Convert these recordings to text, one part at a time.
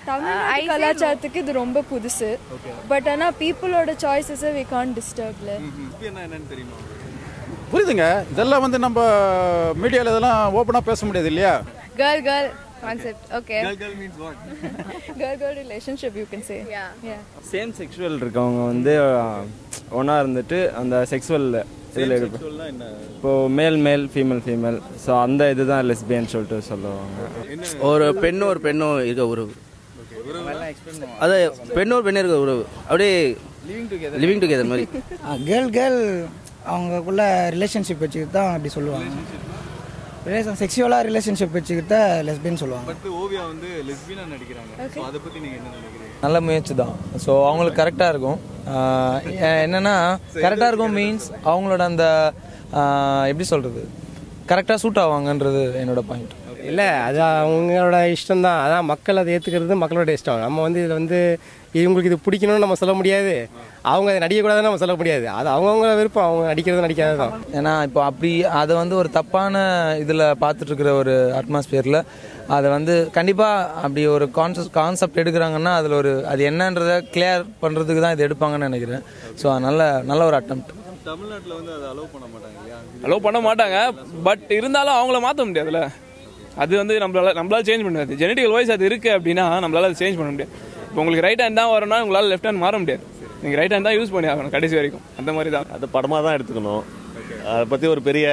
தமிழ்நாட்டு கலாச்சாரத்துக்கு இது ரொம்ப புதுசு பட் ஆனா பீப்புளோட சாய்ஸஸை வி கான் டிஸ்டர்ப்ல லெஸ்பியன்னா என்னன்னு தெரியுமா புரியுதுங்க இதெல்லாம் வந்து நம்ம மீடியாவில் இதெல்லாம் ஓப்பனாக பேச முடியாது இல்லையா girl girl concept okay girl girl means what girl girl relationship you can say ya same sexual இருக்கவங்க வந்து ஒன்றா இருந்துட்டு அந்த செக்ஸுவல் இதில் இருக்கும் சொல்லுனா என்ன இப்போ மேல் மேல் ஃபீமேல் ஃபீமேல் ஸோ அந்த இதுதான் லெஸ்பியன் சொல்லிட்டு சொல்லுவாங்க ஒரு பெண்ணும் ஒரு பெண்ணும் இருக்க உறவு அது பெண்ணும் ஒரு பெண்ணு இருக்க உறவு அப்படியே லிவிங் டுகெதர் மாதிரி கேர்ள் கேர்ள் அவங்கக்குள்ள ரிலேஷன்ஷிப் வச்சுக்கிட்டு தான் அப்படி சொல்லுவாங்க ரிலேஷன் செக்ஷுவலாக ரிலேஷன்ஷிப் வச்சுக்கிட்டு தான் லெஸ்பின்னு சொல்லுவாங்க பட் ஓவியா வந்து லெஸ்பியனா நடிக்கிறாங்க ஸோ அதை பத்தி நீங்க என்ன நினைக்கிறீங்க நல்ல முயற்சி தான் ஸோ அவங்களுக்கு கரெக்டாக இருக்கும் ஆஹ் எ- என்னன்னா கரெக்டாக இருக்கும் மீன்ஸ் அவங்களோட அந்த ஆஹ் எப்படி சொல்கிறது கரெக்டாக சூட் ஆவாங்கன்றது என்னோட பாயிண்ட் இல்லை அது அவங்களோட இஷ்டம் தான் அதான் மக்கள் அதை ஏற்றுக்கிறது மக்களோட இஷ்டம் நம்ம வந்து இதில் வந்து இவங்களுக்கு இது பிடிக்கணும்னு நம்ம சொல்ல முடியாது அவங்க அதை நடிக்கக்கூடாதுன்னு நம்ம சொல்ல முடியாது அது அவங்கவுங்க விருப்பம் அவங்க நடிக்கிறது நடிக்காது தான் ஏன்னா இப்போ அப்படி அதை வந்து ஒரு தப்பான இதில் பார்த்துட்டு இருக்கிற ஒரு அட்மாஸ்பியரில் அதை வந்து கண்டிப்பாக அப்படி ஒரு கான்செப்ட் கான்செப்ட் எடுக்கிறாங்கன்னா அதில் ஒரு அது என்னன்றதை கிளியர் பண்ணுறதுக்கு தான் இது எடுப்பாங்கன்னு நினைக்கிறேன் ஸோ நல்ல நல்ல ஒரு அட்டம் தமிழ்நாட்டுல வந்து அதை அலோவ் பண்ண மாட்டாங்க இல்லையா அலோவ் பண்ண மாட்டாங்க பட் இருந்தாலும் அவங்கள மாற்ற முடியாதுல்ல அது வந்து நம்மளால நம்மளால சேஞ்ச் பண்ண முடியாது ஜெனடிக்கல் வைஸ் அது இருக்கு அப்படின்னா நம்மளால அதை சேஞ்ச் பண்ண முடியாது இப்போ உங்களுக்கு ரைட் ஹேண்ட் தான் வரணும்னா உங்களால லெஃப்ட் ஹேண்ட் மாற முடியாது நீங்கள் ரைட் ஹேண்ட் தான் யூஸ் பண்ணி ஆகணும் கடைசி வரைக்கும் அந்த மாதிரி தான் அது படமாக தான் எடுத்துக்கணும் அதை பற்றி ஒரு பெரிய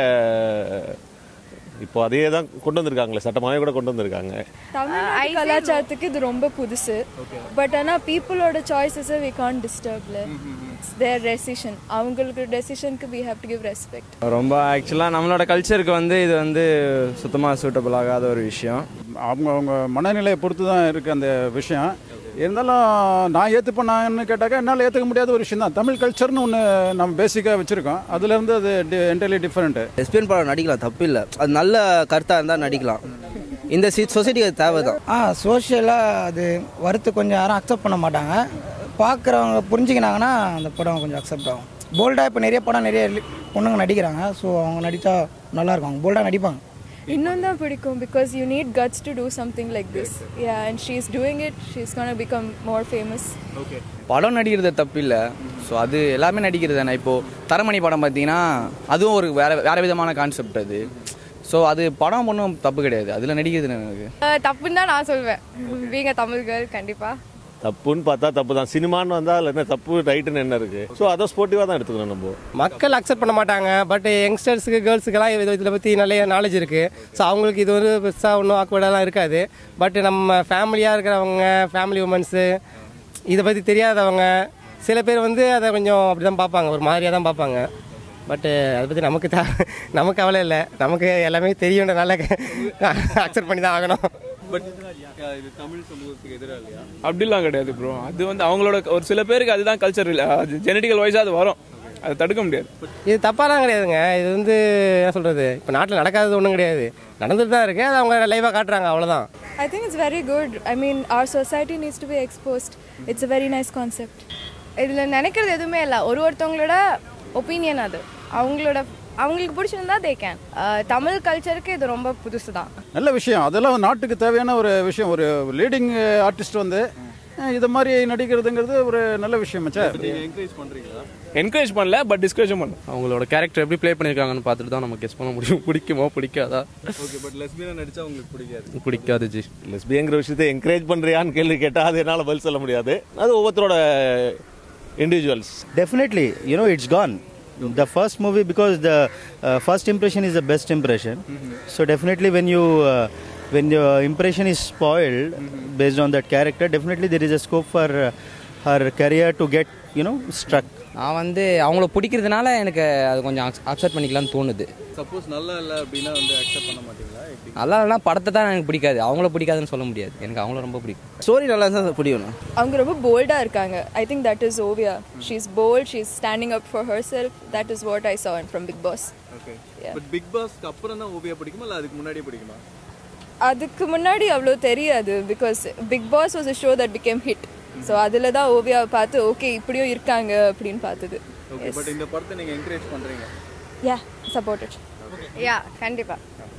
இப்போ அதையே தான் கொண்டு வந்திருக்காங்களே சட்டமாகவே கூட கொண்டு வந்திருக்காங்க தமிழ்நாட்டு கலாச்சாரத்துக்கு இது ரொம்ப புதுசு பட் ஆனா பீப்புளோட சாய்ஸஸை வி கான் டிஸ்டர்ப்ல இட்ஸ் தேர் டெசிஷன் அவங்களுக்கு டெசிஷனுக்கு we have to give respect ரொம்ப ஆக்சுவலாக நம்மளோட கல்ச்சருக்கு வந்து இது வந்து சுத்தமாக சூட்டபிள் ஆகாத ஒரு விஷயம் அவங்க அவங்க மனநிலையை பொறுத்து தான் இருக்குது அந்த விஷயம் இருந்தாலும் நான் ஏற்றுப்பேனான்னு கேட்டாக்கா என்னால் ஏற்றுக்க முடியாத ஒரு விஷயம் தான் தமிழ் கல்ச்சர்னு ஒன்று நம்ம பேசிக்காக வச்சுருக்கோம் அதுலேருந்து அது என்டையர்லி டிஃப்ரெண்ட்டு லெஸ்பியன் படம் நடிக்கலாம் தப்பு இல்லை அது நல்ல கருத்தாக இருந்தால் நடிக்கலாம் இந்த சொசைட்டிக்கு அது தேவை தான் ஆ சோஷியலாக அது வறுத்து கொஞ்சம் யாரும் அக்செப்ட் பண்ண மாட்டாங்க பார்க்குறவங்க புரிஞ்சுக்கினாங்கன்னா அந்த படம் கொஞ்சம் அக்செப்ட் ஆகும் போல்டாக இப்போ நிறைய படம் நிறைய li- பொண்ணுங்க நடிக்கிறாங்க ஸோ அவங்க நடித்தா நல்லாயிருக்கும் அவங்க போல்டாக நடிப்பாங்க இன்னும் தான் பிடிக்கும் because you need guts to do something like this ya and she is doing it she is can become more famous படம் நடிக்கிறது தப்பு இல்லை ஸோ அது எல்லாமே நடிக்கிறது தானே இப்போது தரமணி படம் பார்த்தீங்கன்னா அதுவும் ஒரு வேற வேற விதமான கான்செப்ட் அது ஸோ அது படம் ஒன்றும் தப்பு கிடையாது அதில் நடிக்கிறது எனக்கு தப்புன்னு தான் நான் சொல்வேன் பீங்க தமிழ் கேர்ள் கண்டிப்பா தப்புன்னு பார்த்தா தப்பு தான் சினிமான்னு வந்தால் அதில் என்ன தப்பு ரைட்டுன்னு என்ன இருக்குது ஸோ அதை ஸ்போர்ட்டிவாக தான் எடுத்துக்கணும் நம்ம மக்கள் அக்செப்ட் பண்ண மாட்டாங்க பட் யங்ஸ்டர்ஸுக்கு கேர்ள்ஸுக்கெல்லாம் இதை இதை பற்றி நிறைய நாலேஜ் இருக்குது ஸோ அவங்களுக்கு இது வந்து பெருசாக ஒன்றும் ஆக்வர்டெல்லாம் இருக்காது பட் நம்ம ஃபேமிலியாக இருக்கிறவங்க ஃபேமிலி உமன்ஸு இதை பற்றி தெரியாதவங்க சில பேர் வந்து அதை கொஞ்சம் அப்படி தான் பார்ப்பாங்க ஒரு மாதிரியாக தான் பார்ப்பாங்க பட்டு அதை பற்றி நமக்கு த நமக்கு கவலை இல்லை நமக்கு எல்லாமே தெரியுன்றனால அக்செப்ட் பண்ணி தான் ஆகணும் பட் இது தமிழ் சமூகத்துக்கு எதிராக இல்லையா அப்படிலாம் கிடையாது ப்ரோ அது வந்து அவங்களோட ஒரு சில பேருக்கு அதுதான் கல்ச்சர் இல்லை அது ஜெனடிக்கல் வைஸாக அது வரும் அதை தடுக்க முடியாது இது தப்பாலாம் கிடையாதுங்க இது வந்து என்ன சொல்கிறது இப்போ நாட்டில் நடக்காதது ஒன்றும் கிடையாது நடந்துட்டு தான் இருக்குது அது அவங்க லைவாக காட்டுறாங்க அவ்வளோதான் I think it's very good. I mean, our society needs to be exposed. It's a very nice concept. இதில் நினைக்கிறது எதுவுமே இல்லை ஒரு ஒருத்தவங்களோட ஒப்பீனியன் அது அவங்களோட அவங்களுக்கு பிடிச்சிருந்தா தே கேன் தமிழ் கல்ச்சருக்கு இது ரொம்ப புதுசு தான் நல்ல விஷயம் அதெல்லாம் நாட்டுக்கு தேவையான ஒரு விஷயம் ஒரு லீடிங் ஆர்டிஸ்ட் வந்து அஹ், இது மாதிரி நடிக்கிறதுங்கிறது ஒரு நல்ல விஷயம் மச்சா நீங்க என்கரேஜ் பண்றீங்களா என்கரேஜ் பண்ணல பட் டிஸ்கரேஜும் பண்ணல அவங்களோட கேரக்டர் எப்படி ப்ளே பண்ணியிருக்காங்கன்னு பார்த்துட்டு தான் நம்ம கெஸ் பண்ண முடியும் பிடிக்குமோ பிடிக்காதா ஓகே பட் லெஸ்பியனா நடிச்சா உங்களுக்கு பிடிக்காது பிடிக்காது ஜி லெஸ்பியங்கிற விஷயத்தை என்கரேஜ் பண்ணுறியான்னு கேள்வி கேட்டால் அது என்னால் பதில் சொல்ல முடியாது அது ஒவ்வொருத்தரோட individuals Definitely, you know, it's gone. The first movie, because the uh, first impression is the best impression. So definitely, when you uh, when your impression is spoiled based on that character, definitely there is a scope for uh, her career to get you know struck. நான் வந்து அவங்கள பிடிக்கிறதுனால எனக்கு அது கொஞ்சம் accept பண்ணிக்கலாம்னு தோணுது suppose நல்லா இல்லை அப்படின்னா வந்து அக்செப்ட் பண்ண மாட்டீங்களா எப்படி நல்லா இல்லைனா படத்தை தான் எனக்கு பிடிக்காது அவங்கள பிடிக்காதுன்னு சொல்ல முடியாது எனக்கு அவங்கள ரொம்ப பிடிக்கும் ஸ்டோரி நல்லா தான் பிடிக்கும் அவங்க ரொம்ப போல்டாக இருக்காங்க I think that is Oviya she is bold she is standing up for herself that is what I saw from Bigg Boss okay but Bigg பாஸ்க்கு அப்புறம் தான் ஓவியா பிடிக்குமா இல்லை அதுக்கு முன்னாடியே பிடிக்குமா அதுக்கு முன்னாடி அவ்வளோ தெரியாது because Bigg Boss was a show that became hit so அதில் தான் ஓவியாவை பார்த்து ஓகே இப்படியும் இருக்காங்க அப்படின்னு பார்த்தது ஓகே பட் இந்த படத்தை நீங்க என்கரேஜ் பண்றீங்க யா சப்போர்ட்டட் யா கண்டிப்பாக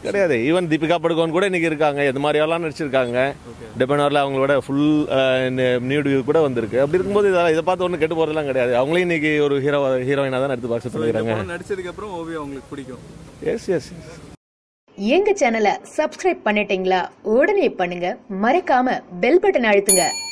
கிடையாது ஈவன் தீபிகா படுகோன் கூட இன்னைக்கு இருக்காங்க எது மாதிரியெல்லாம் நடிச்சிருக்காங்க டெபனோரில் அவங்களோட ஃபுல் நியூட் வியூ கூட வந்திருக்கு அப்படி இருக்கும்போது இதெல்லாம் இதை பார்த்து ஒன்றும் கெட்டு போகிறதுலாம் கிடையாது அவங்களே இன்னைக்கு ஒரு ஹீரோ ஹீரோயினாக தான் எடுத்து பார்க்க இந்த சொல்லிக்கிறாங்க படம் நடிச்சதுக்கு அப்புறம் ஓவியா உங்களுக்கு பிடிக்கும் எஸ் எஸ் எங்க சேனலை சப்ஸ்கிரைப் பண்ணிட்டீங்களா உடனே பண்ணுங்க மறக்காம பெல் பட்டன் அழுத்துங்க